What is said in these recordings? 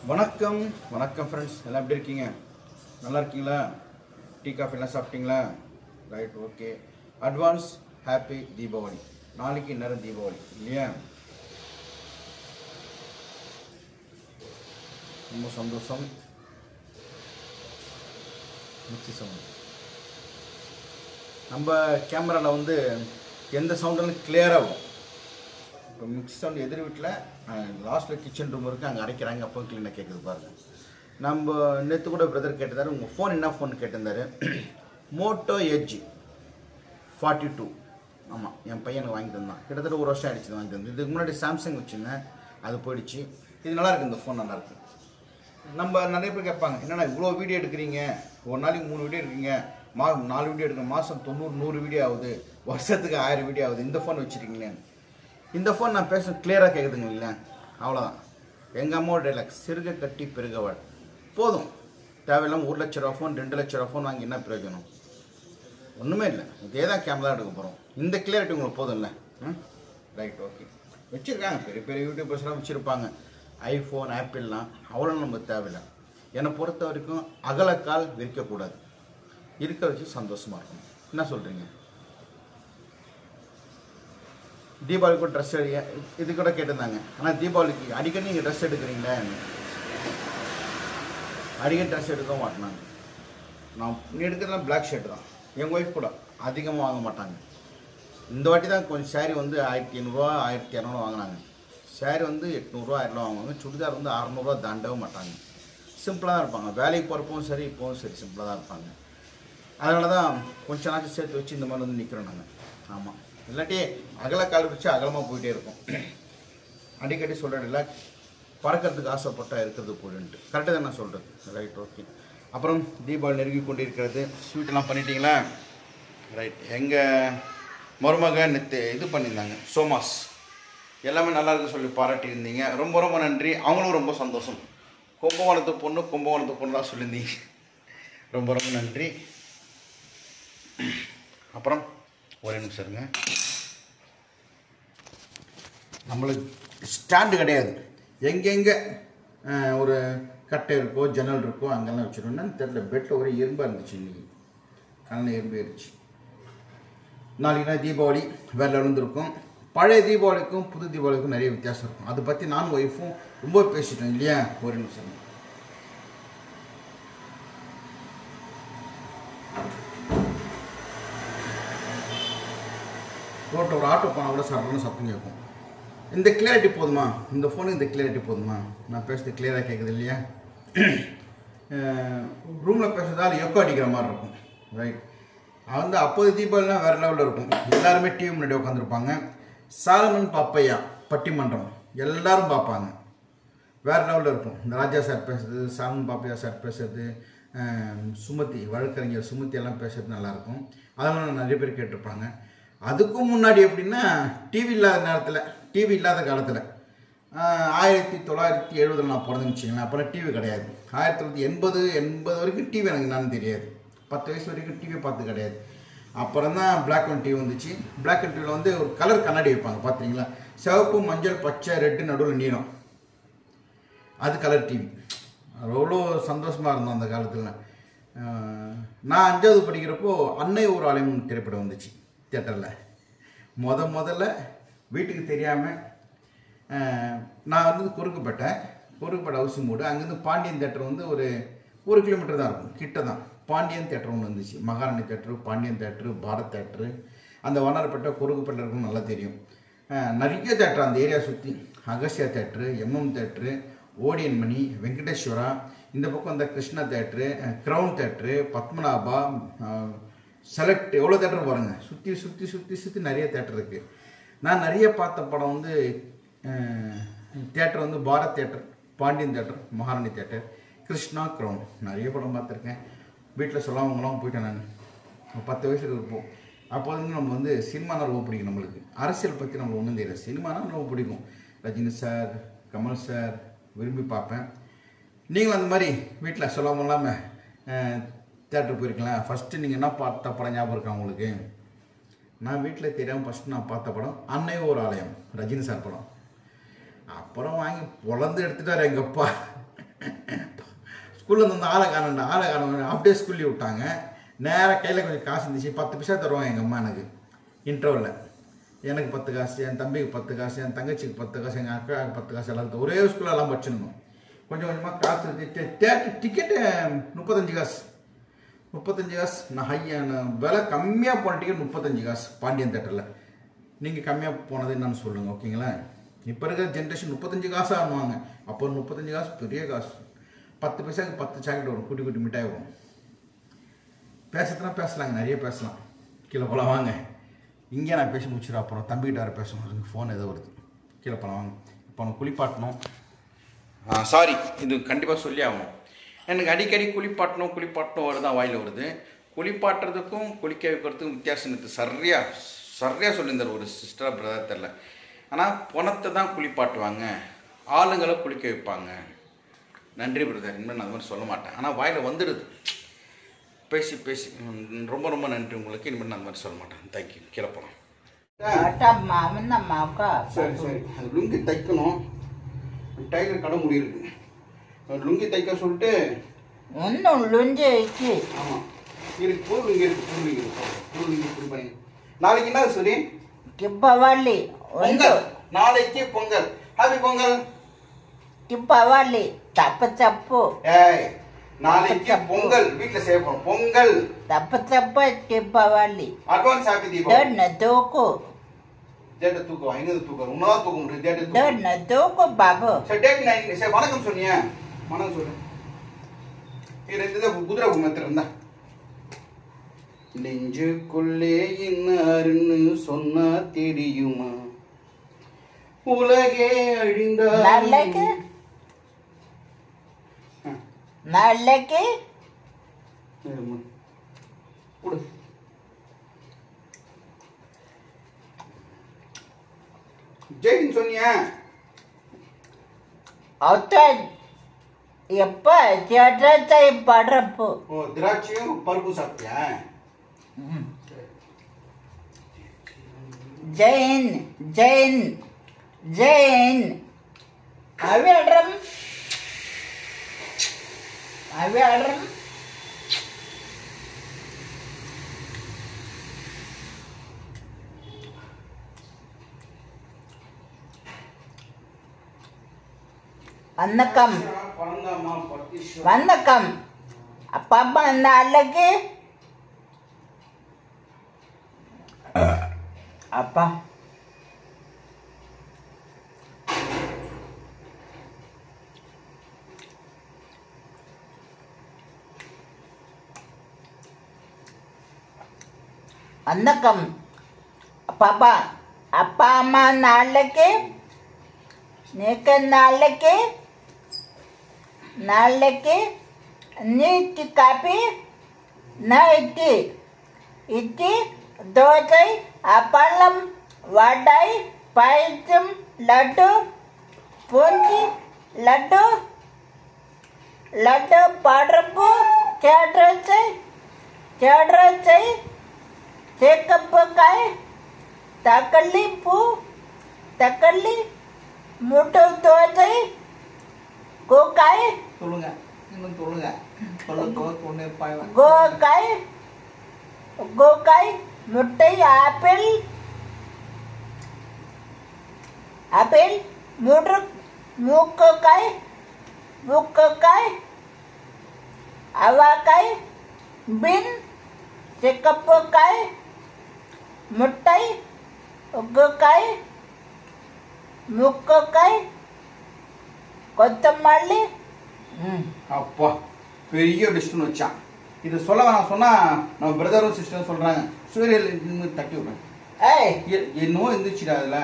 வணக்கம் வணக்கம் ஃப்ரெண்ட்ஸ் எல்லாம் எப்படி இருக்கீங்க நல்லா இருக்கீங்களா டீ காஃபிலாம் சாப்பிட்டீங்களா right okay advance happy Deepavali நாளைக்கு நேரம் தீபாவளி இல்லையா ரொம்ப சந்தோஷம் மிக்சி சவுண்ட் நம்ம கேமராவில் வந்து எந்த சவுண்டும் கிளியராகும் இப்போ மிக்சி சவுண்ட் எதிர் வீட்டில் லாஸ்ட்டில் கிச்சன் ரூம் இருக்குது அங்கே அரைக்கிறாங்க அப்போ க்ளீனாக கேட்குது பாருங்க நம்ம நேற்று கூட பிரதர் கேட்டிருந்தாரு உங்கள் ஃபோன் என்ன ஃபோன் கேட்டிருந்தாரு மோட்டோ எட்ஜ் ஃபார்ட்டி டூ ஆமாம் என் பையனுக்கு வாங்கி தந்தான் கிட்டத்தட்ட ஒரு வருஷம் ஆயிடுச்சு இது வாங்கி தந்து இதுக்கு முன்னாடி சாம்சங் வச்சுருந்தேன் அது போயிடுச்சு இது நல்லா இருக்கு இந்த ஃபோன் நல்லா இருக்கு நம்ம நிறைய பேர் கேட்பாங்க என்னண்ணா இவ்வளோ வீடியோ எடுக்கிறீங்க ஒரு நாளைக்கு மூணு வீடியோ எடுக்கிறீங்க மா நாலு வீடியோ எடுக்கிற மாதம் தொண்ணூறு நூறு வீடியோ ஆகுது வருஷத்துக்கு ஆயிரம் வீடியோ ஆகுது இந்த ஃபோன் வச்சுருக்கீங்களேன்னு இந்த ஃபோன் நான் பேச கிளியராக கேட்குதுங்க இல்லை அவ்வளோதான் எங்கள் அம்மாவோட டைலாக் சிறுக கட்டி பெருகவாள் போதும் தேவையில்லாமல் ஒரு லட்ச ரூபா ஃபோன் ரெண்டு லட்ச ரூபா ஃபோன் வாங்கி என்ன பிரயோஜனம் ஒன்றுமே இல்லை இதே தான் கேமரா எடுக்க போகிறோம் இந்த கிளியாரிட்டி உங்களுக்கு போதும்ல ம் ரைட் ஓகே வச்சுருக்காங்க பெரிய பெரிய யூடியூபர்ஸ்லாம் வச்சுருப்பாங்க ஐஃபோன் ஆப்பிள்லாம் அவ்வளோ நமக்கு தேவையில்லை என்னை பொறுத்த வரைக்கும் அகலக்கால் விற்கக்கூடாது இருக்க வச்சு சந்தோஷமாக இருக்கணும் என்ன சொல்கிறீங்க தீபாவளிக்கு ட்ரெஸ் எடுங்க இது கூட கேட்டிருந்தாங்க ஆனால் தீபாவளிக்கு அடிக்கடி நீங்கள் ட்ரெஸ் எடுக்கிறீங்களே அடிக்கடி ட்ரெஸ் எடுக்க மாட்டேனாங்க நான் நீ எடுக்கிறதுலாம் பிளாக் ஷர்ட் தான் எங்கள் ஒய்ஃப் கூட அதிகமாக வாங்க மாட்டாங்க இந்த வாட்டி தான் கொஞ்சம் saree வந்து ஆயிரத்தி ஐநூறுரூவா ஆயிரத்தி இரநூறுவா வாங்கினாங்க saree வந்து எட்நூறுரூவா ஆயிரரூவா வாங்குவாங்க சுடிதார் வந்து அறநூறுவா தாண்டவே மாட்டாங்க சிம்பிளாக தான் இருப்பாங்க வேலைக்கு போகிறப்பவும் சரி இப்போவும் சரி சிம்பிளாக தான் இருப்பாங்க அதனால தான் கொஞ்ச நாளைக்கு சேர்த்து வச்சு இந்த மாதிரி வந்து நிற்கிறோம் நாங்கள் ஆமாம் இல்லாட்டி அகல கால் வச்சு அகலமாக போயிட்டே இருக்கும் அடிக்கடி சொல்கிறேன்ல பறக்கிறதுக்கு ஆசைப்பட்டா இருக்கிறது போடுன்ட்டு கரெக்டாக தான் நான் சொல்கிறது ரைட் ஓகே அப்புறம் தீபாவளி நெருங்கி கொண்டு இருக்கிறது ஸ்வீட்டெல்லாம் பண்ணிட்டீங்களா ரைட் எங்கள் மருமக நேற்று இது பண்ணியிருந்தாங்க சோமாஸ் எல்லாமே நல்லா இருக்கு சொல்லி பாராட்டியிருந்தீங்க ரொம்ப ரொம்ப நன்றி அவங்களும் ரொம்ப சந்தோஷம் கும்பகோணத்து பொண்ணு கும்பகோணத்து பொண்ணு தான் சொல்லியிருந்தீங்க ரொம்ப ரொம்ப நன்றி அப்புறம் ஒரே நிமிஷம் இருங்க நம்மளுக்கு ஸ்டாண்டு கிடையாது எங்கெங்கே அஹ், ஒரு கட்டை இருக்கோ ஜன்னல் இருக்கோ அங்கெல்லாம் வச்சிருந்தோம்னு தெரில பெட்டில் ஒரே எறும்பாக இருந்துச்சு இன்னைக்கு கண்ணில் எறும்பு ஏறிச்சு நாளைக்குனா தீபாவளி வேற இருக்கும் பழைய தீபாவளிக்கும் புது தீபாவளிக்கும் நிறைய வித்தியாசம் இருக்கும் அதை பற்றி நானும் ஒய்ஃபும் ரொம்ப பேசிட்டோம் இல்லையா ஒரு நிமிஷம் ரோட்டில் ஒரு ஆட்டோ போனால் கூட சரன்னு சத்தம் கேட்கும் இந்த கிளியாரிட்டி போதுமா இந்த ஃபோனுக்கு இந்த கிளியாரிட்டி போதுமா நான் பேசுறது கிளியராக கேட்குது இல்லையா ரூமில் பேசுறதால எக்கோ அடிக்கிற மாதிரி இருக்கும் ரைட் வந்து அப்போது தீபாவளிலாம் வேறு லெவலில் இருக்கும் எல்லாருமே டிவி முன்னாடி உட்காந்துருப்பாங்க சாலமன் பாப்பையா பட்டிமன்றம் எல்லாரும் பார்ப்பாங்க வேறு லெவலில் இருக்கும் இந்த ராஜா சார் பேசுறது சாலமன் பாப்பையா சார் பேசுறது அஹ், சுமதி வழக்கறிஞர் சுமதி எல்லாம் பேசுறது நல்லாயிருக்கும் அதெல்லாம் நிறைய பேர் கேட்டிருப்பாங்க அதுக்கும் முன்னாடி எப்படின்னா டிவி இல்லாத நேரத்தில் டிவி இல்லாத காலத்தில் ஆயிரத்தி தொள்ளாயிரத்தி எழுபதில் நான் பிறந்தேன்னு வச்சுங்களேன் அப்போல்லாம் டிவி கிடையாது ஆயிரத்தி தொள்ளாயிரத்தி எண்பது எண்பது வரைக்கும் டிவி எனக்கு என்னன்னு தெரியாது பத்து வயசு வரைக்கும் டிவி பார்த்து கிடையாது அப்புறம் தான் பிளாக் அண்ட் டிவி வந்துச்சு பிளாக் அண்ட் டிவியில் வந்து ஒரு கலர் கண்ணாடி வைப்பாங்க பார்த்தீங்களா சிவப்பு மஞ்சள் பச்சை ரெட்டு நடுவில் நீலம் அது கலர் டிவி அவ்வளோ சந்தோஷமாக இருந்தோம் அந்த காலத்தில் அஹ், நான் அஞ்சாவது படிக்கிறப்போ அன்னை ஒரு ஆலயம் திரைப்படம் வந்துச்சு தியேட்டரில் முத முதல்ல வீட்டுக்கு தெரியாமல் நான் வந்து குறுக்குப்பேட்டை குறுக்குப்பேட்டை ஹவுஸ் மூடு அங்கேருந்து பாண்டியன் தேட்டர் வந்து ஒரு ஒரு கிலோமீட்டர் தான் இருக்கும் கிட்ட தான் பாண்டியன் தேட்டர் ஒன்று வந்துச்சு Maharani theatre Pandian theatre Bharat theatre அந்த வண்ணாரப்பேட்டை குறுக்குப்பேட்டை இருக்கும் நல்லா தெரியும் அஹ், நிறைய தேட்டர் அந்த ஏரியா சுற்றி Agasthya theatre M M theatre Odeon Mani Venkateswara இந்த பக்கம் இந்த Krishna theatre Crown theatre Padmanabha ah, select எவ்வளோ தேட்டர் பாருங்க சுற்றி சுற்றி சுற்றி சுற்றி நிறைய தேட்டர் இருக்குது நான் நிறைய பார்த்த படம் வந்து தேட்டர் வந்து Bharat theatre Pandian theatre Maharani theatre Krishna Crown நிறைய படம் பார்த்துருக்கேன் வீட்டில் சொல்லாமங்களாம் போயிட்டேன் நான் ஒரு பத்து வயசுல இருப்போம் அப்போ வந்து நம்ம வந்து சினிமானா ரொம்ப பிடிக்கும் நம்மளுக்கு அரசியல் பற்றி நம்மளுக்கு ஒன்றும் தெரியல சினிமானா ரொம்ப பிடிக்கும் ரஜினி சார் கமல் சார் விரும்பி பார்ப்பேன் நீங்களும் அந்த மாதிரி வீட்டில் சொல்லாமல் இல்லாமல் தேட்டர் போயிருக்கலாம் ஃபஸ்ட்டு நீங்கள் என்ன பார்த்த படம் ஞாபகம் இருக்கா உங்களுக்கு நான் வீட்டில் தெரியாமல் ஃபஸ்ட்டு நான் பார்த்த படம் அன்னை ஒரு ஆலயம் ரஜினி சார் படம் அப்புறம் வாங்கி பொழந்து எடுத்துட்டார் எங்கள் அப்பா ஸ்கூல்ல இருந்து வந்து ஆளை காணண்டா ஆளை காண ஆஃப் டே ஸ்கூல்லேயே விட்டாங்க நேராக கையில் கொஞ்சம் காசு இருந்துச்சு பத்து பைசா தருவாங்க எங்கள் அம்மா எனக்கு இன்டர்வலில் எனக்கு பத்து காசு என் தம்பிக்கு பத்து காசு என் தங்கச்சிக்கு பத்து காசு எங்கள் அக்காவுக்கு பத்து காசு எல்லாத்துக்கும் ஒரே ஸ்கூலில் எல்லாம் படிச்சிருந்தோம் கொஞ்சம் கொஞ்சமாக காசு தேட்டர் டிக்கெட்டு முப்பத்தஞ்சு காசு முப்பத்தஞ்சு காசு நான் ஹையான விலை கம்மியாக போன டிக்கெட் முப்பத்தஞ்சு காசு பாண்டியன் தேட்டரில் நீங்கள் கம்மியாக போனது என்னன்னு சொல்லுங்கள் ஓகேங்களா இப்போ இருக்கிற ஜென்ரேஷன் முப்பத்தஞ்சு காசு ஆடுவாங்க அப்போ முப்பத்தஞ்சு காசு பெரிய காசு பத்து பைசாக்கு பத்து சாக்லேட் வரும் குட்டி குட்டி மிட்டாய் வரும் பேசுறதுனா பேசலாங்க நிறைய பேசலாம் கீழே போகலாம் வாங்க இங்கே நான் பேசி முடிச்சிடும் அப்புறம் தம்பிக்கிட்ட வேறு பேசணும் ஃபோன் ஏதோ வருது கீழே போகலாம் வாங்க இப்போ நான் குளிப்பாட்டணும் சாரி இது கண்டிப்பாக சொல்லி ஆகணும் எனக்கு அடிக்கடி குளிப்பாட்டணும் குளிப்பாட்டணும் வருதான் வாயில் வருது குளிப்பாட்டுறதுக்கும் குளிக்க வைக்கிறதுக்கும் வித்தியாசம் இருக்குது சரியா சரியா சொல்லியிருந்தார் ஒரு சிஸ்டர் பிரதர் தெரில ஆனால் பணத்தை தான் குளிப்பாட்டுவாங்க ஆளுங்களை குளிக்க வைப்பாங்க நன்றி பிரதர் இனிமேல் நான் அது மாதிரி சொல்ல மாட்டேன் ஆனால் வாயில் வந்துடுது பேசி பேசி ம், ரொம்ப ரொம்ப நன்றி உங்களுக்கு இனிமேல் நான் அந்த மாதிரி சொல்ல மாட்டேன் தேங்க்யூ கீழே போகலாம் Ata mamna maka. சரி சரி அது லுங்கி தைக்கணும் டைலர் கடை முடியிருக்கு லுங்கி தைக்க சொல்லிட்டு Unnu lunje iki. ஆமாம் இருக்கு புது லுங்கி இருக்கு புது லுங்கி இருக்கு புது லுங்கி இப்படி பண்ணி நாளைக்கு என்ன சரி Kibawali. பொங்கல் நாளைக்கு Pongal happy Pongal Kibawali. Tapa tapu. ஏய் நாளைக்கு பொங்கல் வீட்டில் செய்ய போறோம் Pongal Tapa tapa kibawali. Advance happy தீபம் Dona doko. டேட்டை தூக்கம் எங்க தூக்கம் உன்னதான் தூக்க முடியும் டேட்டை தூக்கம் Dona doko babu. சரி டேட் நைன் சரி வணக்கம் சொன்னிய வணக்கம் சொல்லு இது ரெண்டு தான் குதிரை குமத்தில் இருந்தா நெஞ்சுக்குள்ளே இன்னாருன்னு சொன்னா தெரியுமா உலகே அழிந்தா Nalaki. Nalaki. கொடு ஜெயின் சொன்னியா Auto. எப்ப ஜடத்தை படப்பு ஓ திராட்சையும் பருப்பு சாப்பிட்டியா ஜெயின் ஜெயின் ஜெயின் அவியடம் அவியடம் வணக்கம் பழந்தாமா பத்தீஸ்வரம் வணக்கம் அப்பா அம்மா அந்த அழகு அப்பா வணக்கம் பாப்பா அப்பா அம்மா நாளைக்கு நீக்கு நாளைக்கு நாளைக்கு నీటి కాపీ నా ఇట్టి ఇట్టి దోసై అప్పళ్ళం వడాయి పాయసం లడ్డు పూంచి లడ్డు లడ్డు పడపు చేడ్రసై చేడ్రసై చేకప్పకాయ తకల్లి పూ తకల్లి ముట్టు దోసై கோக்காய் சொல்லுங்க இன்னும் சொல்லுங்க சொல்லுங்க ஒன்று பாய் கோக்காய் கோக்காய் முட்டை ஆப்பிள் ஆப்பிள் மூன்று மூக்கக்காய் மூக்கக்காய் அவாக்காய் பின் சிக்கப்புக்காய் முட்டை உக்குக்காய் முக்கக்காய் கொத்தமல்லி ம் அப்பா பெரிய லிஸ்ட்னு வச்சான் இது சொல்ல வேணாம் சொன்னா நம்ம பிரதரும் சிஸ்டரும் சொல்றாங்க சூரியல் இன்னும் தட்டி விடுறேன் ஏய் எ- என்னவோ இருந்துச்சுடா அதுல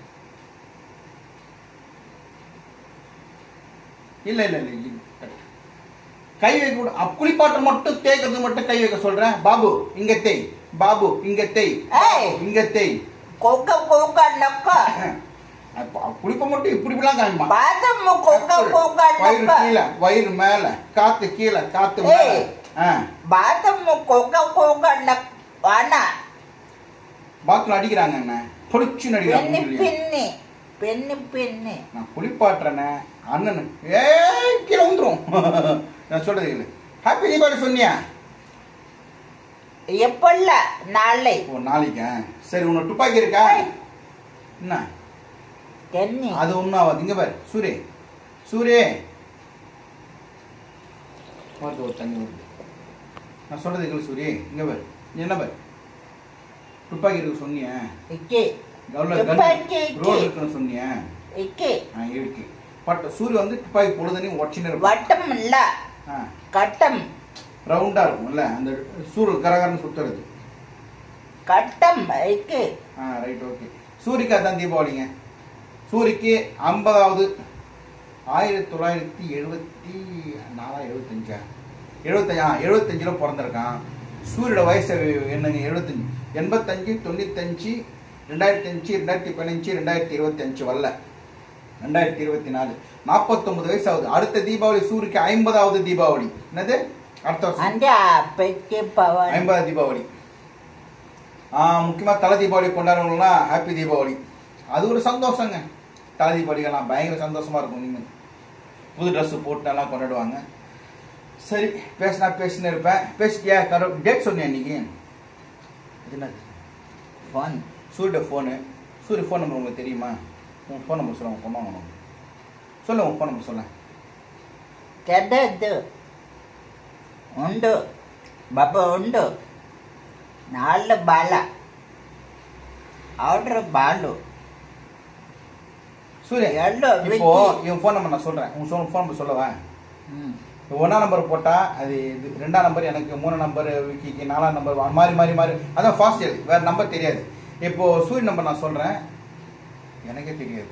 இல்ல இல்ல இல்ல இது தட்டு. கை வைக்க கூட அப் குளிப்பாட்டம் மட்டும் தேய்க்கிறது மட்டும் கை வைக்க சொல்றேன் பாபு இங்க தேய் பாபு இங்க தேய் ஏய். இங்க தேய் கொக்க கொக்க நக்க அப்ப குளிப்ப மட்டும் இப்படி இப்படிலாம் காமிப்பான் பாதம் கொக்க கொக்க வயிறு நக்க கீழே வயிறு மேல காத்து கீழே காத்து மேல ஏய். ஆ பாதம் கொக்க கொக்க நக் வானா பாத்துல அடிக்கிறாங்க என்ன பொடிச்சு பெண்ணி நடிக்கிறாங்க பின்னி பெண்ணி பின்னி நான் குளிப்பாட்டுறேனே அண்ணன் ஏய் கீழே வந்துரும் நான் சொல்றது இல்லை ஹாப்பி தீபாவளி சொன்னியா எப்பல்ல நாளை ஓ நாளைக்கா சரி உன்னை துப்பாக்கி இருக்கா என்ன தென்னி அது ஒன்றும் ஆகாது இங்கே பாரு சூரே சூரே வருது ஒரு தண்ணி வருது நான் சொல்றது இல்லை சூரி இங்கே பாரு நீ என்ன பாரு துப்பாக்கி இருக்கு சொன்னியா இக்கே கவுல துப்பாக்கி ரோடு இருக்குன்னு சொன்னியா இக்கே ஆ இருக்கு பட் சூரிய வந்து துப்பாக்கி பொழுதுன்னு உடச்சின்னு இருக்கும் வட்டம் இல்ல ஆ கட்டம் ரவுண்டாக இருக்கும்ல அந்த சூரு கரகரன்னு சுத்துறது கட்டம் இக்கே ஆ ரைட் ஓகே சூரிக்கு அதான் தீபாவளிங்க சூரிக்கு ஐம்பதாவது ஆயிரத்தி தொள்ளாயிரத்தி எழுபத்தி நாலா எழுபத்தஞ்சா எழுபத்தஞ்சா எழுபத்தஞ்சில் பிறந்திருக்கான் சூரியோட வயசு என்னங்க எழுபத்தஞ்சு எண்பத்தஞ்சு தொண்ணூத்தஞ்சு ரெண்டாயிரத்தி அஞ்சு ரெண்டாயிரத்தி பதினஞ்சு ரெண்டாயிரத்தி இருபத்தஞ்சு வரல ரெண்டாயிரத்தி இருபத்தி நாலு நாற்பத்தொன்பது வயசு ஆகுது அடுத்த தீபாவளி சூரிக்கு ஐம்பதாவது தீபாவளி என்னது அடுத்த வருஷம் அந்த பெக்கே பவன் ஐம்பது தீபாவளி ஆ முக்கியமாக தலை தீபாவளி கொண்டாடுறவங்களாம் ஹாப்பி தீபாவளி அது ஒரு சந்தோஷங்க தலை தீபாவளிகள்லாம் பயங்கர சந்தோஷமா இருக்கும் நீங்கள் புது ட்ரெஸ்ஸு போட்டு நல்லா கொண்டாடுவாங்க சரி பேசினா பேசினே இருப்பேன் பேசிட்டியா கர டேட் சொன்னேன் இன்னைக்கு இது என்னது ஃபோன் சூரிய ஃபோனு சூரிய ஃபோன் நம்பர் உங்களுக்கு தெரியுமா உங்கள் ஃபோன் நம்பர் சொல்ல உங்கள் பொண்ணு வாங்கணும் சொல்ல உங்கள் ஃபோன் நம்பர் சொல்ல ಕೆಟ್ಟದ್ದು ಉಂಡು ಬಬ್ಬ ಉಂಡು ನಾಲ್ಕು ಬಾಲ ಅವ್ರ ಬಾಲು சூரிய எல்லோ, இப்போ விக்கி. என் ஃபோன் நம்பர் நான் சொல்கிறேன் உங்கள் ஃபோன் ஃபோன் நம்பர் சொல்லவா ಹ್ಮ್ ஒன்றாம் நம்பர் போட்டால் அது இது ரெண்டாம் நம்பர் எனக்கு மூணாம் நம்பர் விக்கிக்கு நாலாம் நம்பர் மாறி மாறி மாறி அதான் ஃபாஸ்ட் எழுது வேறு நம்பர் தெரியாது இப்போ சூரிய நம்பர் நான் சொல்கிறேன் எனக்கே தெரியாது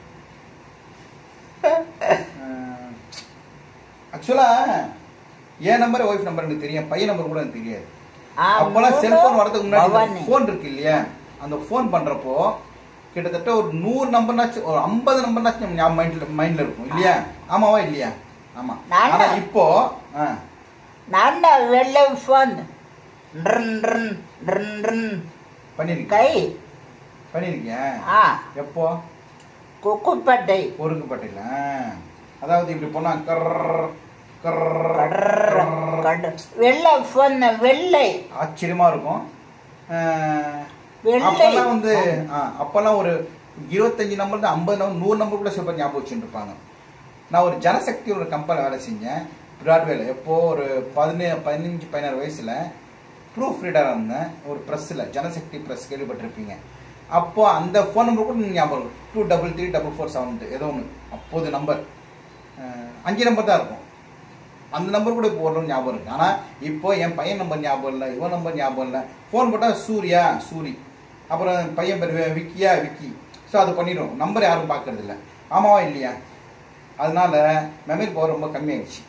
ஆக்சுவலாக என் நம்பர் ஒய்ஃப் நம்பர் எனக்கு தெரியும் பையன் நம்பர் கூட எனக்கு தெரியாது ಆ அப்போல்லாம் செல்ஃபோன் வரதுக்கு முன்னாடி பவானி. ஃபோன் இருக்கு இல்லையா அந்த ஃபோன் பண்ணுறப்போ கிட்டத்தட்ட ஒரு நூறு நம்பர்னாச்சும் ஒரு ஐம்பது நம்பர்னாச்சும் ஞாபகம் மைண்டில் மைண்டில் இருக்கும் இல்லையா ஆமாவா இல்லையா ஆமாம் நானா? ஆனால் இப்போ ஆ ನನ್ನ ವೆಳ್ಳ ಫೋನ್ ಡ್ರನ್ ಡ್ರನ್ ಡ್ರನ್ ಡ್ರನ್ பண்ணிருக்கேன் ಕೈ பண்ணிருக்கியா ಆ எப்போ ಕುಕ್ಕುಪಟ್ಟೈ பொறுக்கப்பட்டில அதாவது இப்படி போனா கர் கர் ಕಡ್ வெள்ள ஃபோன் வெள்ளை ஆச்சரியமா இருக்கும் அஹ், வெள்ளை. அப்பெல்லாம் வந்து ஆ, அப்பெல்லாம் ஒரு இருபத்தஞ்சு நம்பர் தான் ஐம்பது நம்பர் நூறு நம்பர் கூட சில ஞாபகம் வச்சுட்டு இருப்பாங்க நான் ஒரு ஜனசக்தி ஒரு கம்பெனி வேலை செஞ்சேன் பிராட்வேல எப்போ ஒரு பதினே பதினஞ்சு பதினாறு வயசுல ப்ரூஃப் ரீடராக இருந்தேன் ஒரு ப்ரெஸ்ஸில் ஜனசக்தி ப்ரெஸ் கேள்விப்பட்டிருப்பீங்க அப்போ அந்த ஃபோன் நம்பர் கூட எனக்கு ஞாபகம் இருக்கும் two double three double four seven ஏதோ ஒன்று அப்போது நம்பர் அஞ்சு நம்பர் தான் இருக்கும் அந்த நம்பர் கூட இப்போ ஓரளவு ஞாபகம் இருக்கு ஆனால் இப்போ என் பையன் நம்பர் ஞாபகம் இல்லை இவன் நம்பர் ஞாபகம் இல்லை ஃபோன் போட்டால் சூர்யா சூரி அப்புறம் பையன் பேர் வி- விக்கியா விக்கி ஸோ அது பண்ணிடும் நம்பர் யாரும் பார்க்கறது இல்லை ஆமாவா இல்லையா அதனால மெமரி பவர் ரொம்ப கம்மியாயிடுச்சு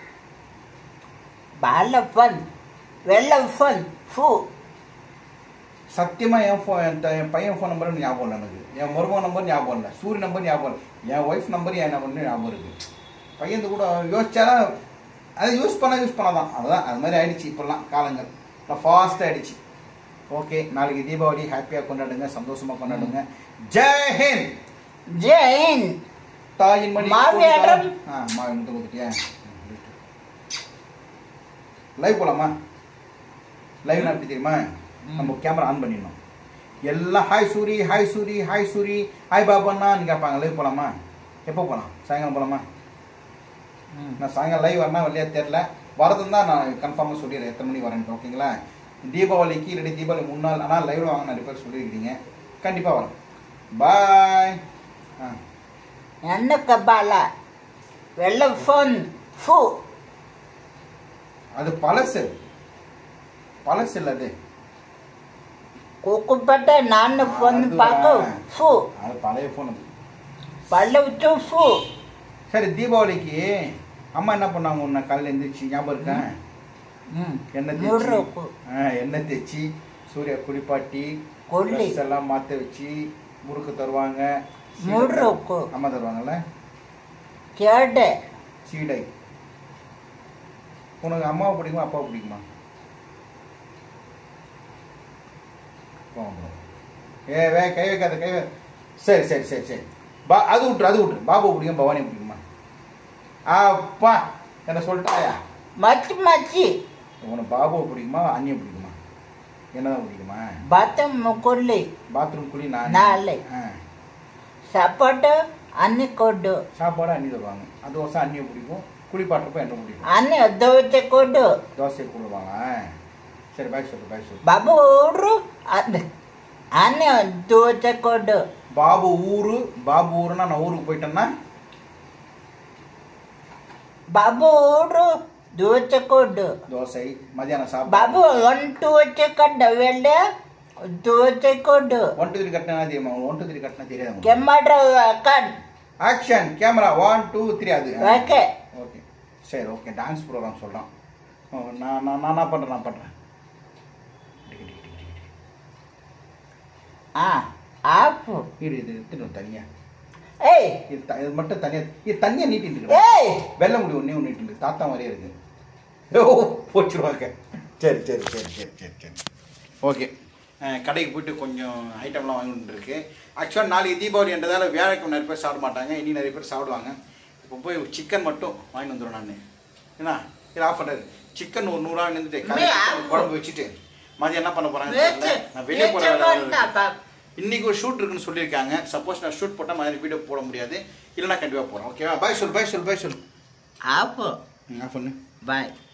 ಬಾಲ ಫೋನ್ வெள்ள ஃபோன் ஃபூ சத்தியமா என் ஃபோன் என் த- என் பையன் ஃபோன் நம்பர் ஞாபகம் இல்லை எனக்கு என் மருமகன் நம்பர் ஞாபகம் இல்லை சூரிய நம்பர் ஞாபகம் இல்லை என் ஒய்ஃப் நம்பர் என் நம்பர் ஞாபகம் இருக்கு பையன் கூட யோசிச்சா அதை யூஸ் பண்ண யூஸ் பண்ணாதான் அதுதான் அது மாதிரி ஆயிடுச்சு இப்போல்லாம் காலங்கள் ஃபாஸ்ட் ஆயிடுச்சு ஓகே நாளைக்கு தீபாவளி ஹாப்பியாக கொண்டாடுங்க சந்தோஷமா கொண்டாடுங்க ஜெய் ஹிந்த் ஜெயின் தாயின் மணி மாவியாரம். ஆ மாவி முட்டை கொடுத்துட்டியா லைவ் போலாமா லைவ்னா எப்படி தெரியுமா நம்ம கேமரா ஆன் பண்ணிடணும் எல்லாம் hi Suri hi Suri hi Suri hi பாபான்னு கேட்பாங்க லைவ் போலாமா எப்போ போகலாம் சாயங்காலம் போலாமா நான் சாயங்காலம் லைவ் வரனா வரலையா தெரில வரதுன்னு தான் நான் கன்ஃபார்மாக சொல்லிடுறேன் எத்தனை மணி வரேன்ட்டு ஓகேங்களா தீபாவளிக்கு இல்லாட்டி தீபாவளி முன்னாள் ஆனால் லைவ்ல வாங்க நிறைய பேர் சொல்லியிருக்கீங்க கண்டிப்பாக வரேன் பாய் ஆ என்னக்க பால வெள்ள ஃபோன் ஃபூ அது பழசு பழசு இல்லை அது குக்குப்பட்ட நான் ஃபோன் அதுவா? பார்க்க ஃபூ அது பழைய ஃபோன் அது பல்லவிட்டு ஃபூ சரி தீபாவளிக்கு அம்மா என்ன பண்ணாங்க உன்னை காலையில் எந்திரிச்சு ஞாபகம் இருக்கா எண்ணெய் மூணு தேய்ச்சி ருக்கு. ஆ, எண்ணெய் தேய்ச்சி சூர்யா குளிப்பாட்டி கொல்லி. dress எல்லாம் மாற்ற வச்சு முறுக்கு தருவாங்க சீடை மூணு தரு- ருக்கு. அம்மா தருவாங்கல்ல கேடு சீடை உனக்கு அம்மாவை பிடிக்குமா அப்பாவை பிடிக்குமா அப்பாவை பிடிக்கும். ஏ வே கை வைக்காத கை வை சரி சரி சரி சரி பா அது விட்டுரு அது விட்டுரு பாபு பிடிக்கும் பவானி பிடிக்குமா அப்பா என்ன சொல்லிட்டாயா மச்சி மச்சி உனக்கு பாபுவை பிடிக்குமா அண்ணியை பிடிக்குமா என்னதான் பிடிக்குமா பத்தம் முக்குள்ளி பாத்ரூம் குழி நான் நாலு. ஆ சப்போட்டு அன்னி கொடு சாப்பாடு அண்ணி தருவாங்க அது வருஷம் அண்ணியை பிடிக்கும் குளிப்பாட்டுறப்ப என்ன பிடிக்கும் அன்னி தோச்ச கொடு தோசை கொடுவாங்க சரி பாய் சொல்லு பாய் சொல்லு బాబు ఊరు అద్- అన్ని దోచకొడ్డు பாபு ஊரு பாபு ஊருன்னா நான் ஊருக்கு போயிட்டேன்னா బాబు ఊరు దోచకొడ్డు தோசை மதியானம் சாப்பாடு బాబు వన్ దోచకొడ్డు వెళ్ళి దోచకొడ్డు ஒன் டூ த்ரீ கட்டினா தெரியுமா ஒன் டூ த்ரீ கட்டினா தெரியாது కెమ్మడ్ర కడ్ action camera one two three அது ఓకే ஓகே சரி ஓகே டான்ஸ் ப்ரோக்ராம் சொல்கிறோம் நான் நான் நான் என்ன பண்ணுறேன் நான் பண்ணுறேன் ఆ ఆపు இரு இது எடுத்துட்டு தனியாக ఏయ్ இது த- இது மட்டும் தனியாக இது தனியாக நீட்டிட்டு இருக்கு ఏయ్ வெள்ளை முடி ஒன்றே ஒன்று நீட்டு தாத்தா மாதிரியே இருக்கு ஓ போச்சுருவாங்க சரி சரி சரி சரி சரி சரி ஓகே கடைக்கு போயிட்டு கொஞ்சம் ஐட்டம்லாம் வாங்கிட்டு இருக்கு ஆக்சுவலாக நாளைக்கு தீபாவளின்றதால வியாழக்கிழமை நிறைய பேர் சாப்பிட மாட்டாங்க இனி நிறைய பேர் சாப்பிடுவாங்க இப்போ போய் சிக்கன் மட்டும் வாங்கி வந்துடும் நான் என்ன இது ஆஃப் பண்ணுறது சிக்கன் ஒரு நூறுரூவா நின்றுட்டு மே, ஆஃப். குழம்பு வச்சுட்டு மதியம் என்ன பண்ண போகிறாங்க வேச்சு நான் வெளியே வேச்சு போகிற கொண்டா இன்னைக்கு ஒரு ஷூட் இருக்குன்னு சொல்லியிருக்காங்க சப்போஸ் நான் ஷூட் போட்டால் மதியம் வீடியோ போட முடியாது இல்லைன்னா கண்டிப்பாக போகிறேன் ஓகேவா பாய் சொல் பாய் சொல் பாய் சொல் ఆపు ஆஃப் பண்ணு బాయ్